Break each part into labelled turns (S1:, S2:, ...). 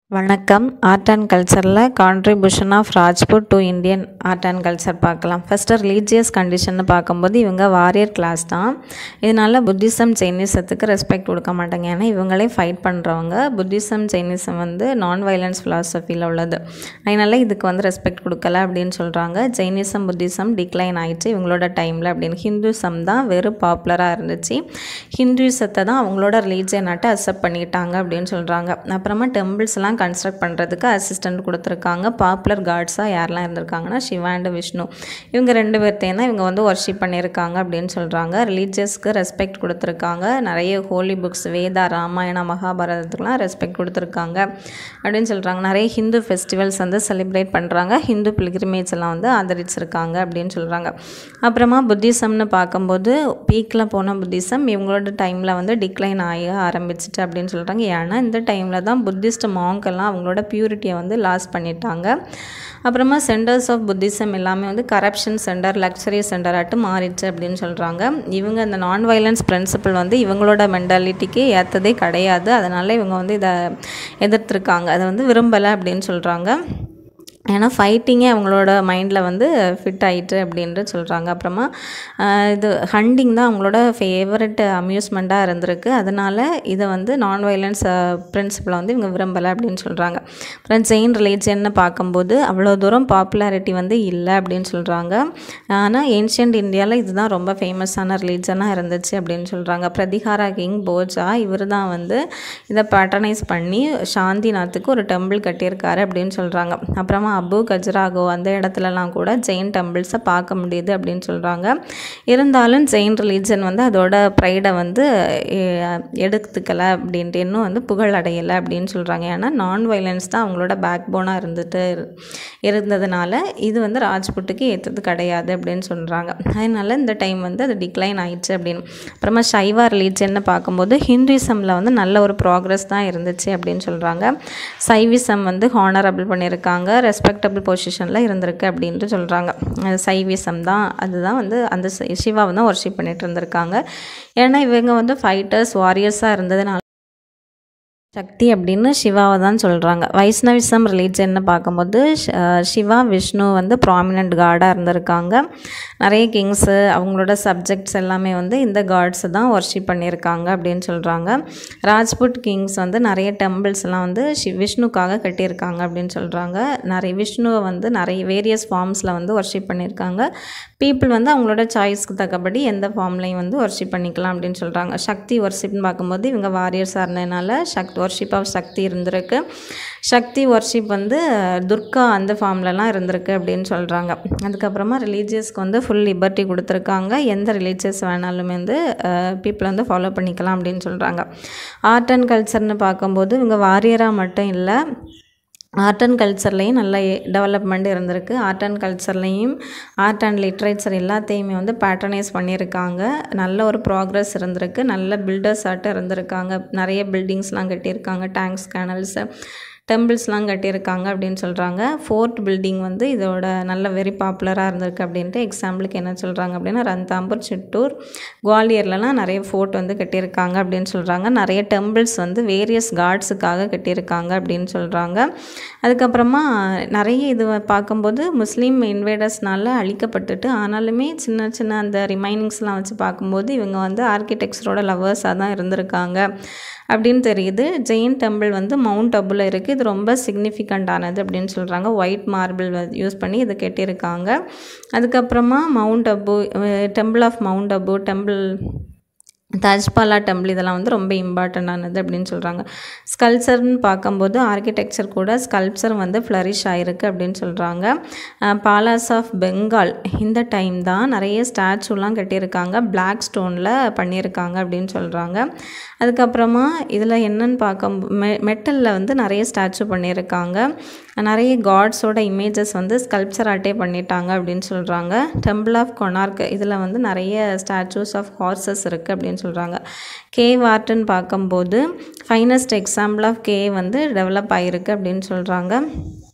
S1: வணக்கம் art and கல்ச்சரில் contribution of Rajput to Indian art and culture பார்க்கலாம் ஃபஸ்ட்டு ரிலீஜியஸ் கண்டிஷன்னு பார்க்கும்போது இவங்க வாரியர் கிளாஸ் தான் இதனால் புத்திசம் ஜெயினிசத்துக்கு ரெஸ்பெக்ட் கொடுக்க மாட்டாங்க ஏன்னா இவங்களே ஃபைட் பண்ணுறவங்க புத்திசம் ஜெயினிசம் வந்து நான் வயலன்ஸ் ஃபிலாசபியில் உள்ளது அதனால் இதுக்கு வந்து ரெஸ்பெக்ட் கொடுக்கல அப்படின்னு சொல்கிறாங்க ஜெயினிசம் புத்திசம் டிக்ளைன் ஆயிடுச்சு இவங்களோட டைமில் அப்படின்னு ஹிந்துசம் தான் வெறும் பாப்புலராக இருந்துச்சு ஹிந்துசத்தை தான் அவங்களோட ரிலீஜியனாட்ட அக்செப்ட் பண்ணிக்கிட்டாங்க அப்படின்னு சொல்கிறாங்க அப்புறமா டெம்பிள்ஸ்லாம் கன்ஸ்ட்ரக்ட் பண்ணுறதுக்கு அசிஸ்டன்ட் கொடுத்துருக்காங்க பாப்புலர் காட்ஸாக யாரெல்லாம் இருந்திருக்காங்கன்னா சிவா அண்ட் விஷ்ணு இவங்க ரெண்டு பேர்த்தையும் தான் இவங்க வந்து ஒர்ஷிப் பண்ணியிருக்காங்க அப்படின்னு சொல்கிறாங்க ரிலீஜியஸ்க்கு ரெஸ்பெக்ட் கொடுத்துருக்காங்க நிறைய ஹோலி புக்ஸ் வேதா ராமாயண மகாபாரதத்துக்குலாம் ரெஸ்பெக்ட் கொடுத்துருக்காங்க அப்படின்னு சொல்கிறாங்க நிறைய ஹிந்து ஃபெஸ்டிவல்ஸ் வந்து செலிப்ரேட் பண்ணுறாங்க ஹிந்து பில்கிரிமேஜ் எல்லாம் வந்து ஆதரிச்சிருக்காங்க அப்படின்னு சொல்கிறாங்க அப்புறமா புத்திசம்னு பார்க்கும்போது பீக்கில் போன புத்திசம் இவங்களோட டைமில் வந்து டிக்ளைன் ஆக ஆரம்பிச்சிட்டு அப்படின்னு சொல்கிறாங்க ஏன்னா இந்த டைமில் தான் புத்திஸ்ட் மாங்கெல்லாம் அவங்களோட பியூரிட்டியை வந்து லாஸ் பண்ணிட்டாங்க அப்புறமா சென்டர்ஸ் ஆஃப் புத்திசம் எல்லாமே வந்து கரப்ஷன் சென்டர் லக்ஸரி சென்டராட்டு மாறிடுச்சு அப்படின்னு சொல்கிறாங்க இவங்க இந்த நான் வயலன்ஸ் பிரின்சிபல் வந்து இவங்களோட மென்டாலிட்டிக்கு ஏற்றதே கிடையாது அதனால் இவங்க வந்து இதை எதிர்த்திருக்காங்க அதை வந்து விரும்பலை அப்படின்னு சொல்கிறாங்க ஏன்னா ஃபைட்டிங்கே அவங்களோட மைண்டில் வந்து ஃபிட் ஆகிட்டு அப்படின்ட்டு சொல்கிறாங்க அப்புறமா இது ஹண்டிங் தான் அவங்களோட ஃபேவரட் அம்யூஸ்மெண்ட்டாக இருந்திருக்கு அதனால் இதை வந்து நான் வயலன்ஸ் பிரின்சிபலை வந்து இவங்க விரும்பலை அப்படின்னு சொல்கிறாங்க அப்புறம் ஜெயின் ரிலீஜியன்னு பார்க்கும்போது அவ்வளோ தூரம் பாப்புலாரிட்டி வந்து இல்லை அப்படின்னு சொல்கிறாங்க ஆனால் ஏன்ஷியன்ட் இந்தியாவில் இதுதான் ரொம்ப ஃபேமஸான ரிலீஜனாக இருந்துச்சு அப்படின்னு சொல்கிறாங்க பிரதிகாரா கிங் போஜா இவர் தான் வந்து இதை பேட்டர்னைஸ் பண்ணி சாந்திநாத்துக்கு ஒரு டெம்பிள் கட்டியிருக்காரு அப்படின்னு சொல்கிறாங்க அப்புறமா அபு கஜ்ராகோ அந்த இடத்துலலாம் கூட ஜெயின் டெம்பிள்ஸை பார்க்க முடியுது அப்படின்னு சொல்கிறாங்க இருந்தாலும் ஜெயின் ரிலீஜன் வந்து அதோட ப்ரைடை வந்து எடுத்துக்கலை அப்படின்ட்டு இன்னும் வந்து புகழ் அடையலை அப்படின்னு சொல்கிறாங்க ஏன்னா நான் வயலன்ஸ் தான் அவங்களோட பேக் போனாக இருந்துட்டு இருந்ததுனால இது வந்து ராஜ்புட்டுக்கு ஏற்றது கிடையாது அப்படின்னு சொல்கிறாங்க அதனால் இந்த டைம் வந்து அது டிக்ளைன் ஆயிடுச்சு அப்படின்னு அப்புறமா சைவா ரிலீஜன்னு பார்க்கும்போது ஹிந்துயிசமில் வந்து நல்ல ஒரு ப்ராக்ரஸ் தான் இருந்துச்சு அப்படின்னு சொல்கிறாங்க சைவிசம் வந்து ஹானரபிள் பண்ணியிருக்காங்க ரெஸ்பெக்டபிள் பொசிஷனில் இருந்திருக்கு அப்படின்ட்டு சொல்கிறாங்க சைவிசம் தான் அதுதான் வந்து அந்த சிவாவை தான் ஒர்ஷிப் பண்ணிட்டு இருந்திருக்காங்க ஏன்னா இவங்க வந்து ஃபைட்டர்ஸ் வாரியர்ஸாக இருந்ததுனால சக்தி அப்படின்னு சிவாவை தான் சொல்கிறாங்க வைஷ்ணவிசம் ரிலீஜன்னு பார்க்கும்போது சிவா விஷ்ணு வந்து ப்ராமினண்ட் காடாக இருந்திருக்காங்க நிறைய கிங்ஸு அவங்களோட சப்ஜெக்ட்ஸ் எல்லாமே வந்து இந்த காட்ஸை தான் ஒர்ஷிப் பண்ணியிருக்காங்க அப்படின்னு சொல்கிறாங்க ராஜ்புட் கிங்ஸ் வந்து நிறைய டெம்பிள்ஸ்லாம் வந்து ஷி விஷ்ணுக்காக கட்டியிருக்காங்க அப்படின்னு சொல்கிறாங்க நிறைய விஷ்ணுவை வந்து நிறைய வேரியஸ் ஃபார்ம்ஸில் வந்து ஒர்ஷிப் பண்ணியிருக்காங்க பீப்புள் வந்து அவங்களோட சாய்ஸ்க்கு தக்கபடி எந்த ஃபார்ம்லையும் வந்து ஒர்ஷிப் பண்ணிக்கலாம் அப்படின்னு சொல்கிறாங்க சக்தி ஒர்ஷிப்னு பார்க்கும்போது இவங்க வாரியர்ஸாக இருந்ததுனால சக்தி ஒர்ஷிப் ஆஃப் சக்தி இருந்திருக்கு சக்தி ஒர்ஷிப் வந்து துர்கா அந்த ஃபார்ம்லலாம் இருந்திருக்கு அப்படின்னு சொல்கிறாங்க அதுக்கப்புறமா ரிலீஜியஸ்க்கு வந்து ஃபுல் லிபர்ட்டி கொடுத்துருக்காங்க எந்த ரிலீஜியஸ் வேணாலுமே வந்து பீப்புளை வந்து ஃபாலோ பண்ணிக்கலாம் அப்படின்னு சொல்கிறாங்க ஆர்ட் அண்ட் கல்ச்சர்னு பார்க்கும்போது இவங்க வாரியராக மட்டும் இல்லை ஆர்ட் அண்ட் கல்ச்சர்லேயும் நல்ல டெவலப்மெண்ட் இருந்திருக்கு ஆர்ட் அண்ட் கல்ச்சர்லேயும் ஆர்ட் அண்ட் லிட்ரேச்சர் எல்லாத்தையுமே வந்து பேட்டர்னைஸ் பண்ணியிருக்காங்க நல்ல ஒரு ப்ராக்ரஸ் இருந்திருக்கு நல்ல பில்டர்ஸ் ஆட்டம் இருந்திருக்காங்க நிறைய பில்டிங்ஸ்லாம் கட்டியிருக்காங்க டேங்க்ஸ் கேனல்ஸு டெம்பிள்ஸ்லாம் கட்டியிருக்காங்க அப்படின்னு சொல்கிறாங்க ஃபோர்ட் பில்டிங் வந்து இதோட நல்ல வெரி பாப்புலராக இருந்திருக்கு அப்படின்ட்டு எக்ஸாம்பிளுக்கு என்ன சொல்கிறாங்க அப்படின்னா ரந்தாம்பூர் சிட்டூர் குவாலியர்லலாம் நிறைய ஃபோர்ட் வந்து கட்டியிருக்காங்க அப்படின்னு சொல்கிறாங்க நிறைய டெம்பிள்ஸ் வந்து வேரியஸ் காட்ஸுக்காக கட்டியிருக்காங்க அப்படின்னு சொல்கிறாங்க அதுக்கப்புறமா நிறைய இது பார்க்கும்போது முஸ்லீம் இன்வேடர்ஸ்னால அழிக்கப்பட்டுட்டு ஆனாலுமே சின்ன சின்ன அந்த ரிமைனிங்ஸ்லாம் வச்சு பார்க்கும்போது இவங்க வந்து ஆர்கிடெக்சரோட லவர்ஸாக தான் இருந்திருக்காங்க அப்படின்னு தெரியுது ஜெயின் டெம்பிள் வந்து மவுண்ட் அபுல இருக்குது இது ரொம்ப சிக்னிஃபிகண்ட்டானது அப்படின்னு சொல்கிறாங்க ஒயிட் மார்பிள் யூஸ் பண்ணி இதை கட்டியிருக்காங்க அதுக்கப்புறமா mount Abu temple of mount Abu temple தாஜ்பாலா டெம்பிள் இதெல்லாம் வந்து ரொம்ப இம்பார்ட்டண்டானது அப்படின்னு சொல்கிறாங்க ஸ்கல்ச்சர்னு பார்க்கும்போது ஆர்கிடெக்சர் கூட ஸ்கல்ப்சர் வந்து ஃப்ளரிஷ் ஆகிருக்கு அப்படின்னு சொல்கிறாங்க பாலாஸ் ஆஃப் பெங்கால் இந்த டைம் தான் நிறைய ஸ்டாச்சுலாம் கட்டியிருக்காங்க பிளாக் ஸ்டோனில் பண்ணியிருக்காங்க அப்படின்னு சொல்கிறாங்க அதுக்கப்புறமா இதில் என்னென்னு பார்க்க மெ மெட்டலில் வந்து நிறைய ஸ்டாச்சு பண்ணியிருக்காங்க நிறைய காட்ஸோட இமேஜஸ் வந்து ஸ்கல்ப்சர் ஆர்ட்டே பண்ணிட்டாங்க அப்படின்னு சொல்கிறாங்க டெம்பிள் ஆஃப் கொனார்க் இதில் வந்து நிறைய ஸ்டாச்சூஸ் ஆஃப் ஹார்சஸ் இருக்குது அப்படின்னு சொல்கிறாங்க கேவ் ஆர்ட்டுன்னு பார்க்கும்போது ஃபைனஸ்ட் எக்ஸாம்பிள் ஆஃப் கே வந்து டெவலப் ஆகிருக்கு அப்படின்னு சொல்கிறாங்க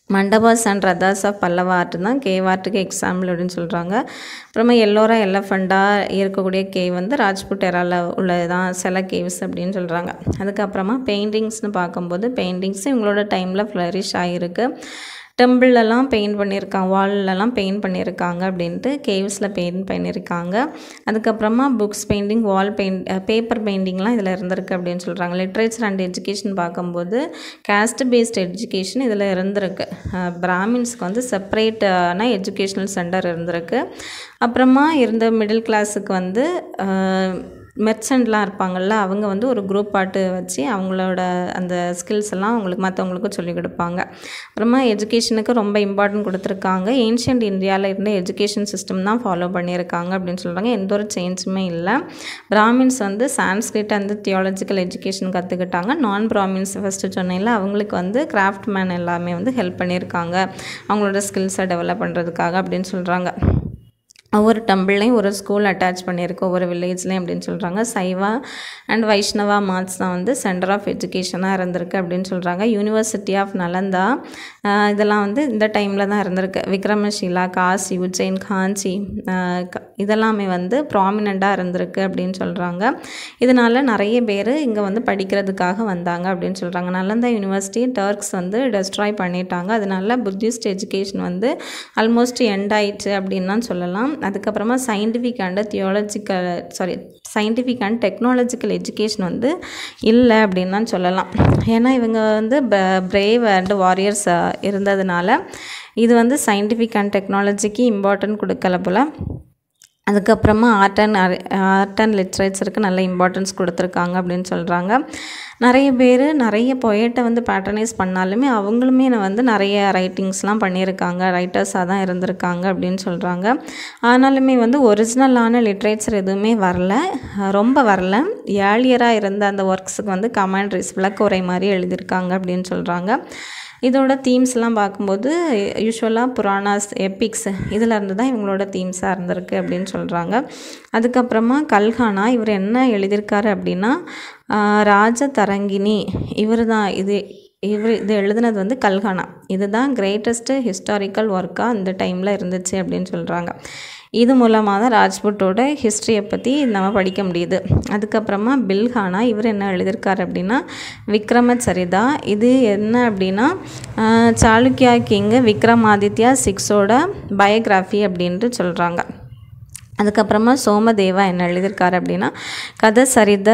S1: மண்டபாஸ் அண்ட் ரதாஸ் ஆஃப் பல்லவ ஆர்ட் தான் கேவ் ஆர்ட்டுக்கு எக்ஸாம்பிள் அப்படின்னு சொல்கிறாங்க அப்புறமா எல்லோரா எல்லஃபண்டாக இருக்கக்கூடிய கேவ் வந்து ராஜ்புட் எரால உள்ளது தான் சில கேவ்ஸ் அப்படின்னு சொல்கிறாங்க அதுக்கப்புறமா பெயிண்டிங்ஸ்னு பார்க்கும்போது பெயிண்டிங்ஸ் இவங்களோட டைமில் ஃப்ளரிஷ் ஆகிருக்கு டெம்பிளெல்லாம் பெயிண்ட் பண்ணியிருக்காங்க வால்லலாம் பெயிண்ட் பண்ணியிருக்காங்க அப்படின்ட்டு கேவ்ஸில் பெயிண்ட் பண்ணியிருக்காங்க அதுக்கப்புறமா books painting wall paint paper பெயிண்டிங்லாம் இதில் இருந்திருக்கு அப்படின்னு சொல்கிறாங்க லிட்ரேச்சர் அண்ட் எஜுகேஷன் பார்க்கும்போது கேஸ்ட் பேஸ்ட் எஜுகேஷன் இதில் இருந்திருக்கு பிராமின்ஸ்க்கு வந்து செப்பரேட்டான எஜுகேஷ்னல் சென்டர் இருந்திருக்கு அப்புறமா இருந்த மிடில் கிளாஸுக்கு வந்து மெர்ச்சன்ட்லாம் இருப்பாங்கள்ல அவங்க வந்து ஒரு குரூப் பாட்டு வச்சு அவங்களோட அந்த ஸ்கில்ஸ் எல்லாம் அவங்களுக்கு மற்றவங்களுக்கும் சொல்லிக் கொடுப்பாங்க அப்புறமா எஜுகேஷனுக்கு ரொம்ப இம்பார்ட்டன்ட் கொடுத்துருக்காங்க ஏன்ஷியன்ட் இந்தியாவில் இருந்த எஜுகேஷன் சிஸ்டம் தான் ஃபாலோ பண்ணியிருக்காங்க அப்படின்னு சொல்கிறாங்க எந்த ஒரு சேஞ்சுமே இல்லை பிராமின்ஸ் வந்து சான்ஸ்கிரிட் அந்த தியாலஜிக்கல் எஜுகேஷன் கற்றுக்கிட்டாங்க நான் பிராமின்ஸ் ஃபஸ்ட்டு சொன்னேன்ல அவங்களுக்கு வந்து கிராஃப்ட் மேன் எல்லாமே வந்து ஹெல்ப் பண்ணியிருக்காங்க அவங்களோட ஸ்கில்ஸை டெவலப் பண்ணுறதுக்காக அப்படின்னு சொல்கிறாங்க ஒவ்வொரு டம்பிள்லையும் ஒரு ஸ்கூல் அட்டாச் பண்ணியிருக்கு ஒவ்வொரு வில்லேஜ்லேயும் அப்படின்னு சொல்கிறாங்க சைவா அண்ட் வைஷ்ணவா மார்ட்ஸ் தான் வந்து சென்டர் ஆஃப் எஜுகேஷனாக இருந்திருக்கு அப்படின்னு சொல்கிறாங்க யூனிவர்சிட்டி ஆஃப் நலந்தா ஆஹ் இதெல்லாம் வந்து இந்த டைமில் தான் இருந்திருக்கு விக்ரமஷிலா காசி உஜ்ஜைன் காஞ்சி ஆஹ் க- இதெல்லாமே வந்து ப்ராமினெண்ட்டாக இருந்திருக்கு அப்படின்னு சொல்கிறாங்க இதனால் நிறைய பேர் இங்கே வந்து படிக்கிறதுக்காக வந்தாங்க அப்படின்னு சொல்கிறாங்க நலந்தா யூனிவர்சிட்டி டர்க்ஸ் வந்து டெஸ்ட்ராய் பண்ணிட்டாங்க அதனால புத்திஸ்ட் எஜுகேஷன் வந்து ஆல்மோஸ்ட் எண்ட் ஆயிடுச்சு அப்படின்னு தான் சொல்லலாம் அதுக்கப்புறமா scientific and theological sorry scientific and technological education வந்து இல்லை அப்படின்னு தான் சொல்லலாம் ஏன்னா இவங்க வந்து பிரேவ் அண்ட் வாரியர்ஸ் இருந்ததுனால இது வந்து சயின்டிஃபிக் அண்ட் டெக்னாலஜிக்கு இம்பார்ட்டன்ட் கொடுக்கல போல் அதுக்கப்புறமா ஆர்ட் அண்ட் ஆர்ட் அண்ட் லிட்ரேச்சருக்கு நல்ல இம்பார்ட்டன்ஸ் கொடுத்துருக்காங்க அப்படின்னு சொல்கிறாங்க நிறைய பேர் நிறைய பொயட்டை வந்து பேட்டர்னைஸ் பண்ணாலுமே அவங்களுமே வந்து நிறைய ரைட்டிங்ஸ்லாம் பண்ணியிருக்காங்க ரைட்டர்ஸாக தான் இருந்திருக்காங்க அப்படின்னு சொல்கிறாங்க ஆனாலுமே வந்து ஒரிஜினலான லிட்ரேச்சர் எதுவுமே வரல அஹ் ரொம்ப வரல ஏர்லியராக இருந்த அந்த ஒர்க்ஸுக்கு வந்து கமெண்ட்ரிஸ் விளக்குரை மாதிரி எழுதியிருக்காங்க அப்படின்னு சொல்கிறாங்க இதோட தீம்ஸ்லாம் பார்க்கும்போது யூஸ்வலாக புராணாஸ் எபிக்ஸ் இதில் இருந்து தான் இவங்களோட தீம்ஸாக இருந்திருக்கு அப்படின்னு சொல்கிறாங்க அதுக்கப்புறமா கல்ஹானா இவர் என்ன எழுதியிருக்காரு அப்படின்னா ஆஹ் ராஜ தரங்கினி இவர் தான் இது இவர் இது எழுதுனது வந்து கல்ஹானா இதுதான் கிரேட்டஸ்ட்டு ஹிஸ்டாரிக்கல் ஒர்க்காக இந்த டைமில் இருந்துச்சு அப்படின்னு சொல்கிறாங்க இது மூலமாக தான் ராஜ்புட்டோட ஹிஸ்ட்ரியை பற்றி நம்ம படிக்க முடியுது அதுக்கப்புறமா பில்ஹானா இவர் என்ன எழுதியிருக்காரு அப்படின்னா விக்ரம சரிதா இது என்ன அப்படின்னா ஆஹ் சாளுக்கியா கிங்கு விக்ரமாதித்யா சிக்ஸோட பயோகிராஃபி அப்படின்ட்டு சொல்கிறாங்க அதுக்கப்புறமா சோமதேவா என்ன எழுதியிருக்காரு அப்படின்னா கதை சரித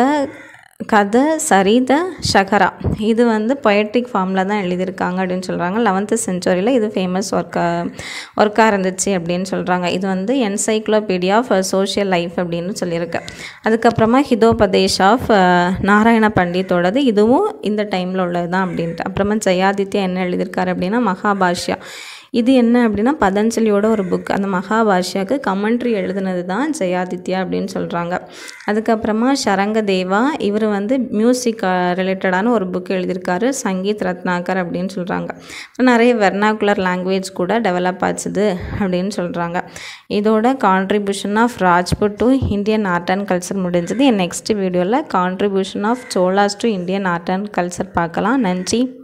S1: கதை சரித ஷகரா இது வந்து பொயட்ரிக் ஃபார்மில் தான் எழுதியிருக்காங்க அப்படின்னு சொல்கிறாங்க லெவன்த்து செஞ்சுரியில் இது ஃபேமஸ் ஒர்க்காக ஒர்க்காக இருந்துச்சு அப்படின்னு சொல்கிறாங்க இது வந்து என்சைக்ளோபீடியா ஆஃப் சோஷியல் லைஃப் அப்படின்னு சொல்லியிருக்கு அதுக்கப்புறமா ஹிதோபதேஷ் ஆஃப் நாராயண பண்டித்தோடது இதுவும் இந்த டைமில் உள்ளது தான் அப்படின்ட்டு அப்புறமா ஜெயாதித்யா என்ன எழுதியிருக்காரு அப்படின்னா மகாபாஷ்யா இது என்ன அப்படின்னா பதஞ்சலியோட ஒரு புக் அந்த மகாபாஷ்யாவுக்கு கமெண்ட்ரி எழுதுனது தான் ஜெயாதித்யா அப்படின்னு சொல்கிறாங்க அதுக்கப்புறமா சரங்க தேவா இவர் வந்து மியூசிக் ரிலேட்டடான ஒரு புக் எழுதியிருக்காரு சங்கீத் ரத்னாகர் அப்படின்னு சொல்கிறாங்க நிறைய வெர்னாகுலர் லாங்குவேஜ் கூட டெவலப் ஆச்சுது அப்படின்னு சொல்கிறாங்க இதோட contribution of Rajput to Indian art and culture முடிஞ்சது என் நெக்ஸ்ட் வீடியோவில் contribution of Cholas to Indian art and culture பார்க்கலாம் நன்றி